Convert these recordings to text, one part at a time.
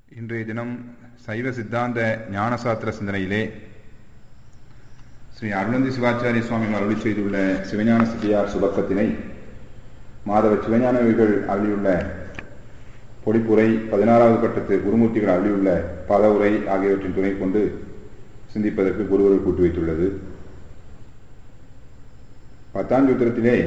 இன்றைய தினம் சைவ சித்தாந்த ஞானசாத்திர சிந்தனையிலே ஸ்ரீ அருணந்தி சிவாச்சாரிய சுவாமிகள் அருளி செய்துள்ள சிவஞான சித்தியார் சுபக்கத்தினை மாதவ சிவஞானவிகள் அருளியுள்ள பொடிப்புரை பதினாறாவது கட்டத்து குருமூர்த்திகள் அருளியுள்ள பல உரை ஆகியவற்றின் துணை கொண்டு சிந்திப்பதற்கு குருவர்கள் கூட்டி வைத்துள்ளது பத்தாம் சூத்திரத்திலே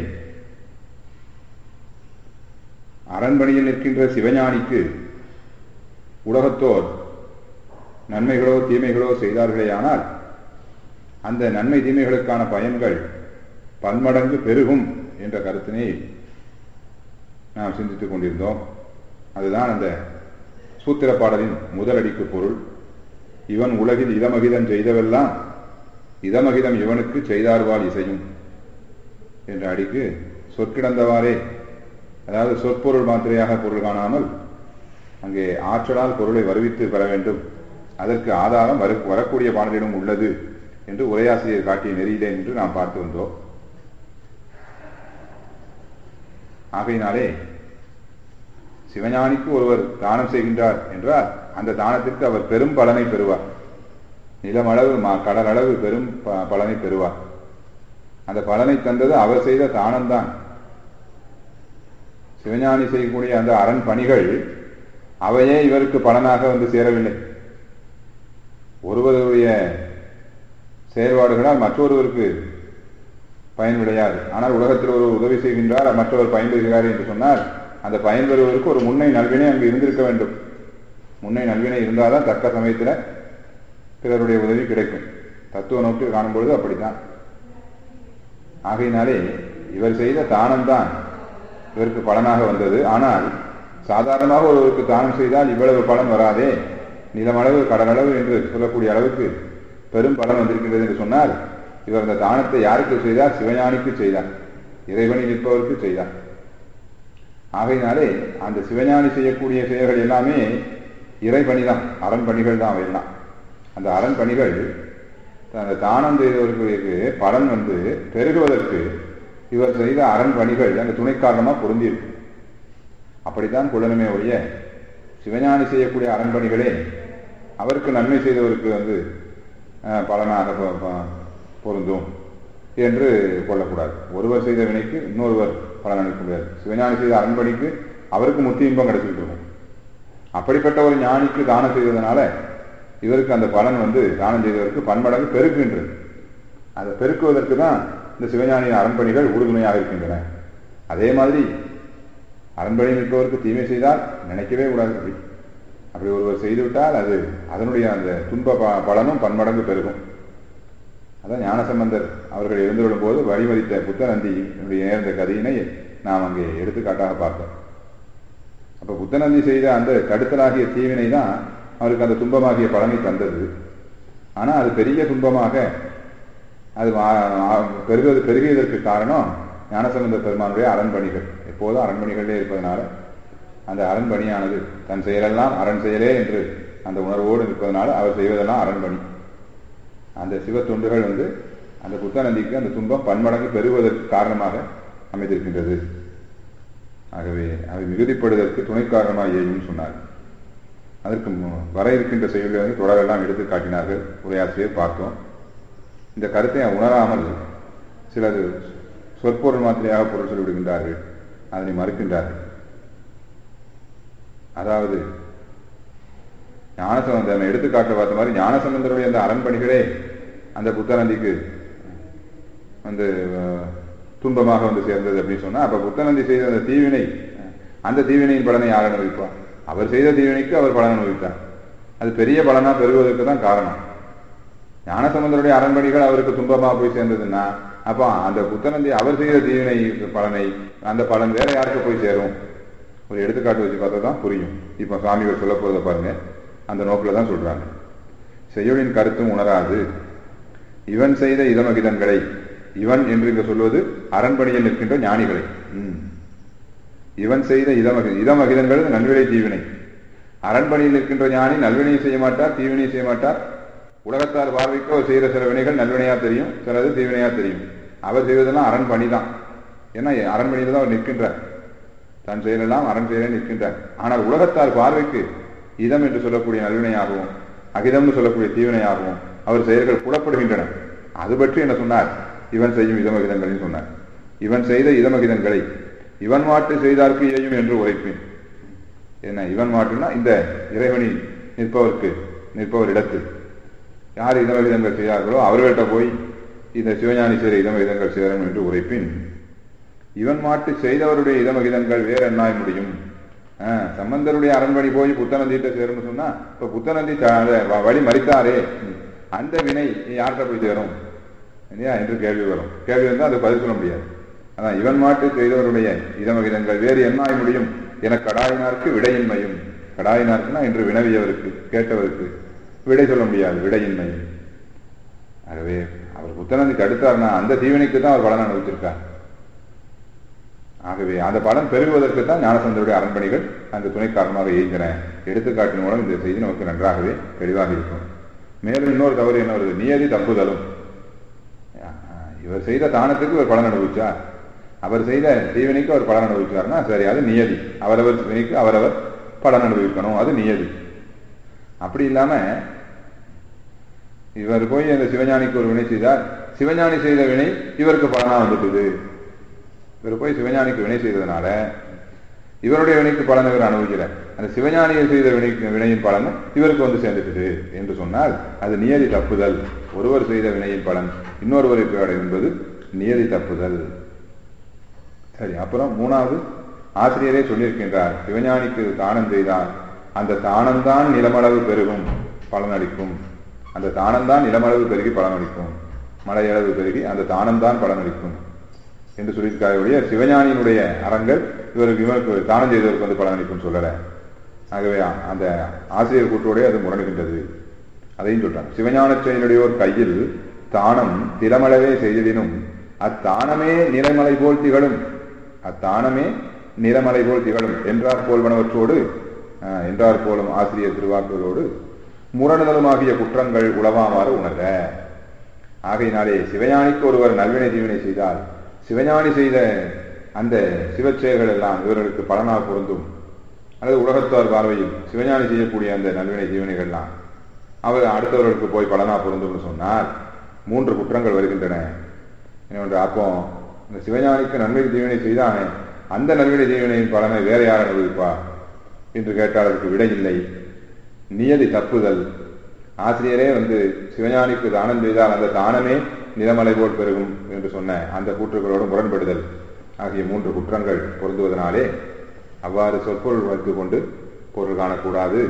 அரண்மனையில் நிற்கின்ற சிவஞானிக்கு உலகத்தோர் நன்மைகளோ தீமைகளோ செய்தார்களேயானால் அந்த நன்மை தீமைகளுக்கான பயன்கள் பன்மடங்கு பெருகும் என்ற கருத்தினை நாம் சிந்தித்துக் கொண்டிருந்தோம் அதுதான் அந்த சூத்திர பாடலின் முதலடிக்கு பொருள் இவன் உலகில் இதமகிதம் செய்தவெல்லாம் இதமகிதம் இவனுக்கு செய்தார்வால் இசையும் என்ற அடிக்கு சொற்கிடந்தவாறே அதாவது சொற்பொருள் மாத்திரையாக பொருள் காணாமல் அங்கே ஆற்றலால் பொருளை வருவித்து பெற வேண்டும் அதற்கு ஆதாரம் வரு வரக்கூடிய பாடலிடம் உள்ளது என்று உரையாசிரியர் காட்டிய நெறியிலே என்று நாம் பார்த்து வந்தோம் ஆகையினாலே சிவஞானிக்கு ஒருவர் தானம் செய்கின்றார் என்றால் அந்த தானத்திற்கு அவர் பெரும் பலனை பெறுவார் நிலமளவு கடல் அளவு பெரும் பலனை பெறுவார் அந்த பலனை தந்தது அவர் செய்த தானம்தான் சிவஞானி செய்யக்கூடிய அந்த அரண் பணிகள் அவையே இவருக்கு பலனாக வந்து சேரவில்லை ஒருவருடைய செயல்பாடுகளால் மற்றொருவருக்கு பயன் விளையாது ஆனால் உலகத்தில் ஒரு உதவி செய்கின்றார் மற்றவர் பயன்பெறுகிறார் என்று சொன்னால் அந்த பயன்பெறுவதற்கு ஒரு முன்னை நல்வினை அங்கு இருந்திருக்க வேண்டும் முன்னை நல்வினை இருந்தால்தான் தக்க சமயத்தில் பிறருடைய உதவி கிடைக்கும் தத்துவ நோக்கில் காணும்பொழுது அப்படித்தான் ஆகையினாலே இவர் செய்த தானம்தான் இவருக்கு பலனாக வந்தது ஆனால் சாதாரணமாக ஒருவருக்கு தானம் செய்தால் இவ்வளவு பலன் வராதே நிலமளவு கடலளவு என்று சொல்லக்கூடிய அளவுக்கு பெரும் பலன் வந்திருக்கின்றது என்று சொன்னால் இவர் அந்த தானத்தை யாருக்கு செய்தார் சிவஞானிக்கு செய்தார் இறைவனி நிற்பவருக்கு செய்தார் ஆகையினாலே அந்த சிவஞானி செய்யக்கூடிய செயல்கள் எல்லாமே இறைபணிதான் அரண்பணிகள் தான் அவையெல்லாம் அந்த அரண்பணிகள் அந்த தானம் செய்தவர்களுக்கு பலன் வந்து பெருகுவதற்கு இவர் செய்த அரண்பணிகள் அந்த துணை காரணமாக பொருந்தியிருக்கு அப்படித்தான் கொள்ளணுமே ஒழிய சிவஞானி செய்யக்கூடிய அரண்பணிகளே அவருக்கு நன்மை செய்தவருக்கு வந்து பலனாக பொருந்தும் என்று கொள்ளக்கூடாது ஒருவர் செய்த வினைக்கு இன்னொருவர் பலன் அளிக்க முடியாது சிவஞானி செய்த அரண்பணிக்கு அவருக்கு முத்தி இன்பம் கிடைச்சிட்டு இருக்கும் அப்படிப்பட்ட ஒரு ஞானிக்கு தானம் செய்ததுனால இவருக்கு அந்த பலன் வந்து தானம் செய்தவருக்கு பன்மடங்கு பெருக்குகின்றது அதை பெருக்குவதற்கு தான் இந்த சிவஞானியின் அரண்பணிகள் உறுதுணையாக இருக்கின்றன அதே மாதிரி அரண்பணி நிற்பவருக்கு தீமை செய்தால் நினைக்கவே கூடாது அப்படி அப்படி ஒருவர் செய்துவிட்டால் அது அதனுடைய அந்த துன்ப பலனும் பன்மடங்கு பெருகும் அதான் ஞானசம்பந்தர் அவர்கள் எழுந்துவிடும் போது வழிமதித்த புத்தநந்தி நேர்ந்த கதையினை நாம் அங்கே எடுத்துக்காட்டாக பார்த்தோம் அப்ப புத்தநந்தி செய்த அந்த தடுத்தலாகிய தீவினை தான் அவருக்கு அந்த துன்பமாகிய பலனை தந்தது ஆனால் அது பெரிய துன்பமாக அது பெருகுவது பெருகியதற்கு காரணம் ஞானசம்பந்த பெருமானுடைய அரண்பணிகள் எப்போதும் அரண்மணிகளிலே இருப்பதனால அந்த அரண்பணியானது தன் செயலெல்லாம் அரண் செயலே என்று அந்த உணர்வோடு இருப்பதனால அவர் செய்வதெல்லாம் அரண்பணி அந்த சிவ தொண்டுகள் வந்து அந்த புத்தநந்திக்கு அந்த துன்பம் பன்மடங்கு பெறுவதற்கு காரணமாக அமைந்திருக்கின்றது ஆகவே அவை மிகுதிப்படுவதற்கு துணை காரணமாக ஏயும் சொன்னார் அதற்கு வர இருக்கின்ற செயல்களை வந்து தொடரெல்லாம் எடுத்து காட்டினார்கள் உரையாசிரியர் பார்த்தோம் இந்த கருத்தை உணராமல் சிலர் சொற்பொருள் மாத்திரையாக பொருள் சொல்லிவிடுகின்றார்கள் அதனை மறுக்கின்றார்கள் அதாவது ஞானசம்பந்தம் எடுத்துக்காட்ட பார்த்த மாதிரி ஞானசம்பந்தருடைய அந்த அரண்பணிகளே அந்த புத்தநந்திக்கு வந்து துன்பமாக வந்து சேர்ந்தது அப்படின்னு சொன்னா அப்ப புத்தநந்தி செய்த அந்த தீவினை அந்த தீவினையின் பலனை யார் அனுபவிப்பார் அவர் செய்த தீவினைக்கு அவர் பலன் அனுபவித்தார் அது பெரிய பலனா பெறுவதற்கு தான் காரணம் ஞானசம்பந்தருடைய அரண்மணிகள் அவருக்கு துன்பமாக போய் சேர்ந்ததுன்னா அப்போ அந்த புத்தனந்தி அவர் செய்த தீவினை பலனை அந்த பலன் வேற யாருக்கு போய் சேரும் ஒரு எடுத்துக்காட்டு வச்சு பார்த்தா தான் புரியும் இப்போ சுவாமிகள் சொல்ல போறதை பாருங்க அந்த நோக்கில் தான் சொல்றாங்க செய்யுளின் கருத்தும் உணராது இவன் செய்த இதமகிதங்களை இவன் என்று இங்க சொல்வது அரண்பணியில் நிற்கின்ற ஞானிகளை இவன் செய்த இதமகி இதமகிதங்கள் நல்வினை தீவினை அரண்பணியில் நிற்கின்ற ஞானி நல்வினையை செய்ய மாட்டார் தீவினையை செய்ய மாட்டார் உலகத்தார் பார்வைக்கு அவர் செய்கிற சில வினைகள் நல்வினையா தெரியும் சிலது தீவினையா தெரியும் அவர் செய்வதெல்லாம் அரண்பணி தான் ஏன்னா அரண்மனையில் தான் அவர் நிற்கின்றார் தன் செயலெல்லாம் அரண் செயலே நிற்கின்றார் ஆனால் உலகத்தார் பார்வைக்கு இதம் என்று சொல்லக்கூடிய நல்வினையாகவும் அகிதம்னு சொல்லக்கூடிய தீவினையாகவும் அவர் செயல்கள் புலப்படுகின்றன அது பற்றி என்ன சொன்னார் இவன் செய்யும் இதமகிதங்களையும் சொன்னார் இவன் செய்த இதமகிதங்களை இவன் மாட்டு செய்தார்க்கு இதையும் என்று உரைப்பேன் என்ன இவன் மாட்டுனா இந்த இறைவனில் நிற்பவருக்கு நிற்பவர் இடத்தில் யார் இதமகிதங்கள் செய்தார்களோ அவர்கள்ட்ட போய் இந்த சிவஞானி செய்த இதமகிதங்கள் சேரும் என்று உரைப்பின் இவன் மாட்டு செய்தவருடைய இதமகிதங்கள் வேற என்னாய் முடியும் ஆஹ், சம்பந்தருடைய அரண்மனை போய் புத்தநந்திட்ட சேரும்னு சொன்னா இப்ப புத்தநந்தி த- அந்த வ- வழி மறித்தாரே அந்த வினை யார்கிட்ட போய் சேரும் இல்லையா என்று கேள்வி வரும் கேள்வி வந்தால் அது பதில் சொல்ல முடியாது அதான் இவன் மாட்டு செய்தவருடைய இதமகிதங்கள் வேறு என்னாய் முடியும் என கடாயினார்க்கு விடையின்மையும் கடாயினார்க்குன்னா என்று வினவியவருக்கு கேட்டவருக்கு விடை சொல்ல முடியாது விடையின்மை ஆகவே அவர் புத்தனந்துக்கு அடுத்தார்னா அந்த தீவினைக்கு தான் அவர் பலன் அனுபவிச்சிருக்கார் ஆகவே அந்த பலன் பெருகுவதற்கு தான் ஞானசந்தருடைய அரண்மனைகள் அந்த துணை காரணமாக இயங்கின எடுத்துக்காட்டின் மூலம் இந்த செய்தி நமக்கு நன்றாகவே தெளிவாக இருக்கும் மேலும் இன்னொரு தவறு என்ன வருது நியதி தப்புதலும் ஆஹ், இவர் செய்த தானத்துக்கு இவர் பலன் அனுபவிச்சார் அவர் செய்த தீவினைக்கு அவர் பலன் அனுபவிச்சார்னா சரி அது நியதி அவரவர் வினைக்கு அவரவர் பலன் அனுபவிக்கணும் அது நியதி அப்படி இல்லாம இவர் போய் அந்த சிவஞானிக்கு ஒரு வினை செய்தார் சிவஞானி செய்த வினை இவருக்கு பலனா வந்துட்டுது இவர் போய் சிவஞானிக்கு வினை செய்ததுனால இவருடைய வினைக்கு பலன் இவர் அனுபவிக்கல அந்த சிவஞானியை செய்த வினைக்கு வினையின் பலன் இவருக்கு வந்து சேர்ந்துட்டுது என்று சொன்னால் அது நியதி தப்புதல் ஒருவர் செய்த வினையின் பலன் இன்னொருவருக்கு அடையும் என்பது நியதி தப்புதல் சரி அப்புறம் மூணாவது ஆசிரியரே சொல்லியிருக்கின்றார் சிவஞானிக்கு தானம் செய்தால் அந்த தானம்தான் நிலமளவு பெருகும் பலனளிக்கும் அந்த தானம்தான் நிலமளவு பெருகி பலனளிக்கும் மலையளவு பெருகி அந்த தானம்தான் பலனளிக்கும் என்று சொல்லியிருக்காருடைய சிவஞானியினுடைய அறங்கள் இவருக்கு இவருக்கு தானம் செய்தவருக்கு வந்து பலனளிக்கும் சொல்லல ஆகவே அந்த ஆசிரியர் கூட்டோடே அது முரணுகின்றது அதையும் சொல்றாங்க சிவஞான செயலுடையோர் கையில் தானம் திறமளவே செய்திடினும் அத்தானமே நிறமலை போல் திகழும் அத்தானமே நிறமலை போல் திகழும் என்றார் போல்வனவற்றோடு ஆஹ், என்றார் போலும் ஆசிரியர் திருவாக்குகளோடு முரணுதலுமாகிய குற்றங்கள் உளவாமாறு உணர ஆகையினாலே சிவஞானிக்கு ஒருவர் நல்வினை தீவினை செய்தால் சிவஞானி செய்த அந்த சிவச்செயல்கள் எல்லாம் இவர்களுக்கு பலனாக பொருந்தும் அல்லது உலகத்தார் பார்வையில் சிவஞானி செய்யக்கூடிய அந்த நல்வினை தீவினைகள்லாம் அவர் அடுத்தவர்களுக்கு போய் பலனா பொருந்தும்னு சொன்னால் மூன்று குற்றங்கள் வருகின்றன என்னவென்று அப்போ இந்த சிவஞானிக்கு நன்மை தீவினை செய்தானே அந்த நல்வினை தீவினையின் பலனை வேற யார் அனுபவிப்பா என்று கேட்டால் அதற்கு விடை இல்லை நியதி தப்புதல் ஆசிரியரே வந்து சிவஞானிக்கு தானம் செய்தால் அந்த தானமே நிலமலை போல் பெருகும் என்று சொன்ன அந்த கூற்றுகளோடு முரண்படுதல் ஆகிய மூன்று குற்றங்கள் பொருந்துவதனாலே அவ்வாறு சொற்பொருள் வைத்துக் கொண்டு பொருள் காணக்கூடாது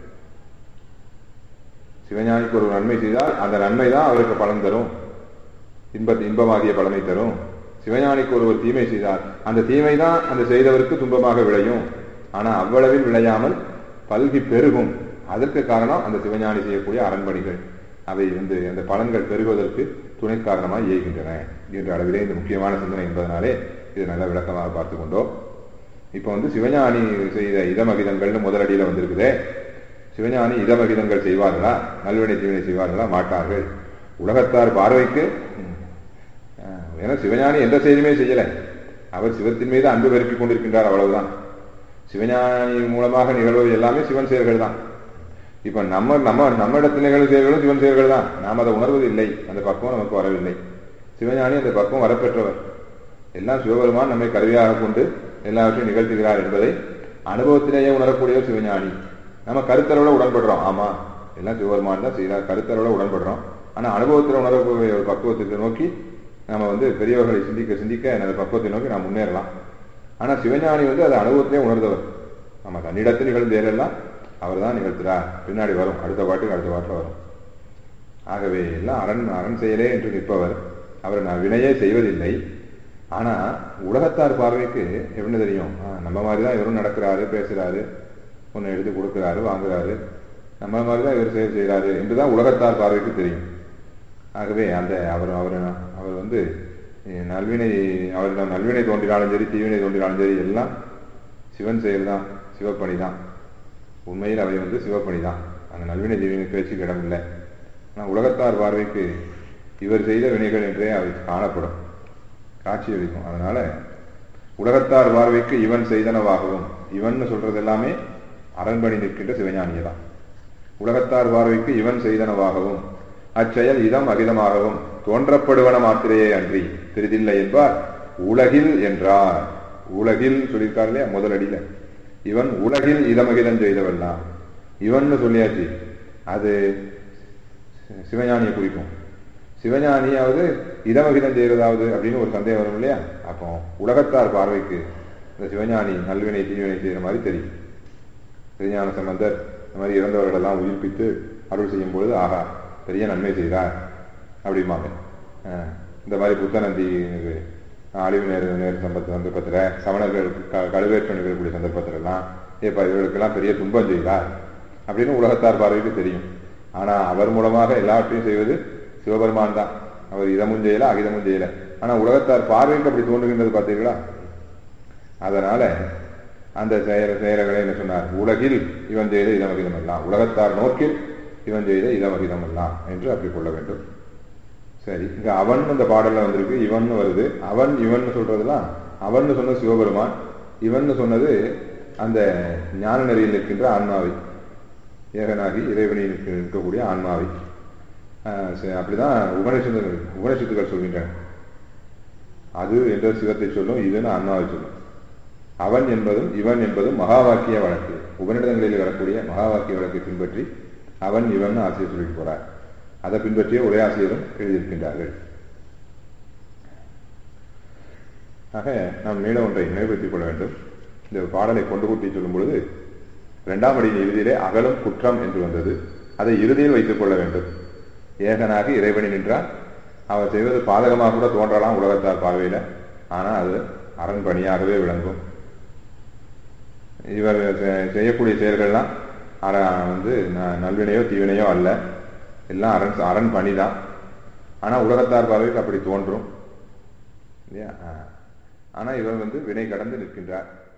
சிவஞானிக்கு ஒரு நன்மை செய்தால் அந்த நன்மை தான் அவருக்கு பலன் தரும் இன்ப இன்பமாகிய பலனை தரும் சிவஞானிக்கு ஒருவர் தீமை செய்தால் அந்த தீமை தான் அந்த செய்தவருக்கு துன்பமாக விளையும் ஆனா அவ்வளவில் விளையாமல் பல்கி பெருகும் அதற்கு காரணம் அந்த சிவஞானி செய்யக்கூடிய அரண்மனைகள் அவை வந்து அந்த பலன்கள் பெருகுவதற்கு துணை காரணமாக இயங்குகின்றன என்ற அளவிலே இந்த முக்கியமான சிந்தனை என்பதனாலே இது நல்ல விளக்கமாக பார்த்து கொண்டோம் இப்போ வந்து சிவஞானி செய்த இதமகிதங்கள்னு முதலடியில் வந்திருக்குதே சிவஞானி இதமகிதங்கள் செய்வார்களா நல்வினை தீவினை செய்வார்களா மாட்டார்கள் உலகத்தார் பார்வைக்கு ம், அஹ், ஏன்னா சிவஞானி எந்த செயலுமே செய்யல அவர் சிவத்தின் மீது அன்பு பெருக்கிக் கொண்டிருக்கின்றார் அவ்வளவுதான் சிவஞானி மூலமாக நிகழ்வது எல்லாமே சிவன் செயல்கள் தான் இப்ப நம்ம நம்ம நம்ம இடத்துல நிகழ்வு செயல்களும் சிவன் செயல்கள் தான் நாம் அதை உணர்வது இல்லை அந்த பக்குவம் நமக்கு வரவில்லை சிவஞானி அந்த பக்குவம் வரப்பெற்றவர் எல்லாம் சிவபெருமான் நம்மை கருவியாக கொண்டு எல்லாவற்றையும் நிகழ்த்துகிறார் என்பதை அனுபவத்திலேயே உணரக்கூடியவர் சிவஞானி நம்ம கருத்தளவுல உடன்படுறோம் ஆமா எல்லாம் சிவபெருமான் தான் செய்கிறார் கருத்தளவுல உடன்படுறோம் ஆனா அனுபவத்தில் உணரக்கூடிய ஒரு பக்குவத்துக்கு நோக்கி நம்ம வந்து பெரியவர்களை சிந்திக்க சிந்திக்க அந்த பக்குவத்தை நோக்கி நாம் முன்னேறலாம் ஆனா சிவஞானி வந்து அதை அனுபவத்திலே உணர்ந்தவர் நம்ம தன்னிடத்தில் நிகழ்ந்தேரெல்லாம் அவர் தான் நிகழ்த்துறார் பின்னாடி வரும் அடுத்த பாட்டுக்கு அடுத்த பாட்டில் வரும் ஆகவே எல்லாம் அரண் அரண் செயலே என்று நிற்பவர் அவர் நான் வினையே செய்வதில்லை ஆனா உலகத்தார் பார்வைக்கு எப்படி தெரியும் ஆ, நம்ம மாதிரி தான் இவரும் நடக்கிறாரு பேசுறாரு ஒன்று எடுத்து கொடுக்குறாரு வாங்குறாரு நம்ம மாதிரி தான் இவர் செயல் செய்கிறாரு என்றுதான் உலகத்தார் பார்வைக்கு தெரியும் ஆகவே அந்த அவர் அவர் அவர் வந்து அஹ், நல்வினை அவரிடம் நல்வினை தோன்றினாலும் சரி தீவினை தோன்றினாலும் சரி எல்லாம் சிவன் செயல் தான் சிவப்பணி தான் உண்மையில் அவை வந்து சிவப்பணி தான் அந்த நல்வினை தீவினை பேச்சுக்கு இடமில்லை ஆனால் உலகத்தார் பார்வைக்கு இவர் செய்த வினைகள் என்றே அவை காணப்படும் காட்சியளிக்கும் அதனால உலகத்தார் பார்வைக்கு இவன் செய்தனவாகவும் இவன் சொல்றது எல்லாமே அரண்பணி நிற்கின்ற சிவஞானியை தான் உலகத்தார் பார்வைக்கு இவன் செய்தனவாகவும் அச்செயல் இதம் அகிதமாகவும் தோன்றப்படுவன மாத்திரையே அன்றி தெரிதில்லை என்பார் உலகில் என்றார் உலகில் சொல்லியிருக்கார் இல்லையா முதலடியில இவன் உலகில் இதமகிதம் செய்தவெல்லாம் இவன்னு சொல்லியாச்சு அது சிவஞானியை குறிக்கும் சிவஞானியாவது இதமகிதம் செய்கிறதாவது அப்படின்னு ஒரு சந்தேகம் வரும் இல்லையா அப்போ உலகத்தார் பார்வைக்கு இந்த சிவஞானி நல்வினை தீவினை செய்கிற மாதிரி தெரியும் திருஞான சம்பந்தர் இந்த மாதிரி இறந்தவர்களெல்லாம் உயிர்ப்பித்து அருள் செய்யும் பொழுது ஆகா பெரிய நன்மை செய்கிறார் அப்படிம்பாங்க அஹ் இந்த மாதிரி புத்தநந்தி அழிவு நேர நேர சம்பத்த சந்தர்ப்பத்தில் சமணர்கள் க கழுவேற்றம் நிகழக்கூடிய சந்தர்ப்பத்தில் எல்லாம் ஏப்பா இவர்களுக்கெல்லாம் பெரிய துன்பம் செய்கிறார் அப்படின்னு உலகத்தார் பார்வைக்கு தெரியும் ஆனால் அவர் மூலமாக எல்லாவற்றையும் செய்வது சிவபெருமான் தான் அவர் இதமும் செய்யல அகிதமும் செய்யல ஆனால் உலகத்தார் பார்வைக்கு அப்படி தோன்றுகின்றது பார்த்தீர்களா அதனால அந்த செயல செயல்களை என்ன சொன்னார் உலகில் இவன் செய்த இதமகிதம் எல்லாம் உலகத்தார் நோக்கில் இவன் செய்த இதமகிதம் எல்லாம் என்று அப்படி கொள்ள வேண்டும் சரி இங்க அவன் இந்த பாடல்ல வந்திருக்கு இவன் வருது அவன் இவன் சொல்றதுலாம் அவன் சொன்னது சிவபெருமான் இவன் சொன்னது அந்த ஞான நெறியில் இருக்கின்ற ஆன்மாவை ஏகனாகி இறைவனில் இருக்கக்கூடிய ஆன்மாவை அப்படிதான் உபனிஷத்துகள் உபனிஷத்துக்கள் சொல்கின்றன அது என்ற சிவத்தை சொல்லும் இதுன்னு ஆன்மாவை சொல்லும் அவன் என்பதும் இவன் என்பதும் மகா வாக்கிய வழக்கு உபநிடதங்களில் வரக்கூடிய மகா வாக்கிய வழக்கை பின்பற்றி அவன் இவன் ஆசிரியர் சொல்லிட்டு போறார் அதை பின்பற்றிய ஒரே ஆசிரியரும் எழுதியிருக்கின்றார்கள் ஆக நாம் மீள ஒன்றை நினைவுபடுத்திக் கொள்ள வேண்டும் இந்த பாடலை கொண்டு கூட்டி சொல்லும் பொழுது இரண்டாம் அடியின் இறுதியிலே அகலும் குற்றம் என்று வந்தது அதை இறுதியில் வைத்துக் கொள்ள வேண்டும் ஏகனாக இறைவனி நின்றால் அவர் செய்வது பாதகமாக கூட தோன்றலாம் உலகத்தார் பார்வையில ஆனால் அது அரண் பணியாகவே விளங்கும் இவர் செய்யக்கூடிய செயல்கள்லாம் அற வந்து நல்வினையோ தீவினையோ அல்ல எல்லாம் அரண் அரண் பணி தான் ஆனால் உலகத்தார் பார்வைக்கு அப்படி தோன்றும் இல்லையா ஆனால் இவர் வந்து வினை கடந்து நிற்கின்றார்